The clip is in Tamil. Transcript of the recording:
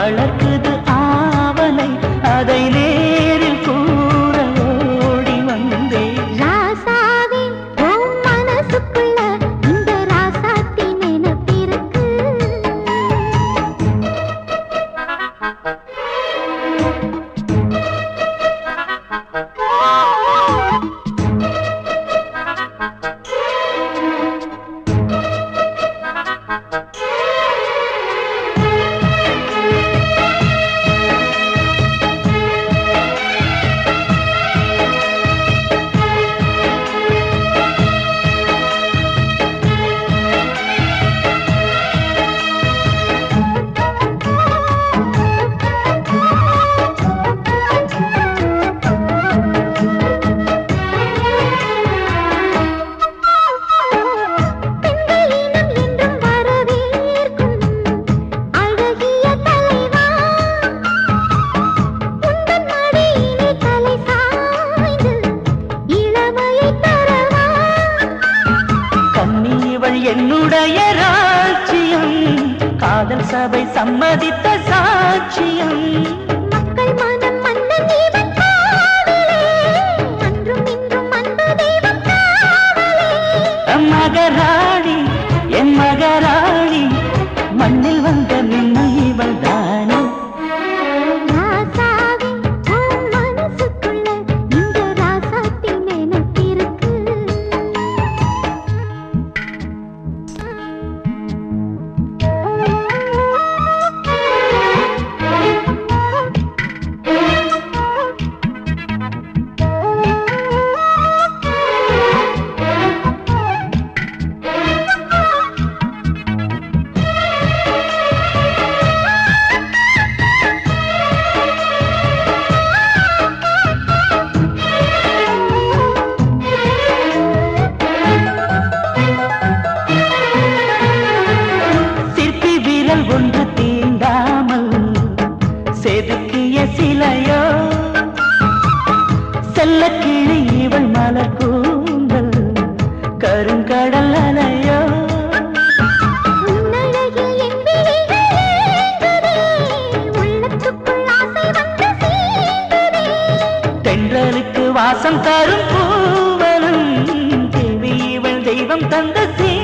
வளர்க்குது ஆவலை அதை நேரில் கூற ஓடி வந்தேன் ராசாவே உன் மனசுக்குள்ள இந்த ராசாத்தி நினைப்பிருக்கு பெண்களினம் என்றும் வரவேற்கும் அழகிய தலைவா உந்தன் மடியிலே தலை சாய்ந்து இளமையை தரவா கண்ணீவள் என்னுடைய ராஜ்யம் காதல் சபை சம்மதித்த சாட்சியம் மக்கள் மனம் மன்னன் இவன் காவலே அன்றும் இன்றும் அன்பு தெய்வம் காவலே மகராணி என் மகராணி மண்ணில் வந்த நின்னை இவள் தானே ராசாவே உன் மனசுக்குள்ள இந்த ராசாத்தி நினைப்பிருக்கு சிற்பி விரல் ஒன்று தீண்டாமல் செதுக்கிய சிலையோ செல்ல கிளி இவள் மலர் கூந்தல் கருங்கடல் அலையோ உன்னழகில் என் விழிகள் ஏங்குதே, உள்ளத்துக்குள் ஆசை வந்து சேர்ந்ததே. தென்றலுக்கு வாசம் தரும் பூவலும் தேவி இவள் தெய்வம் தந்த சீ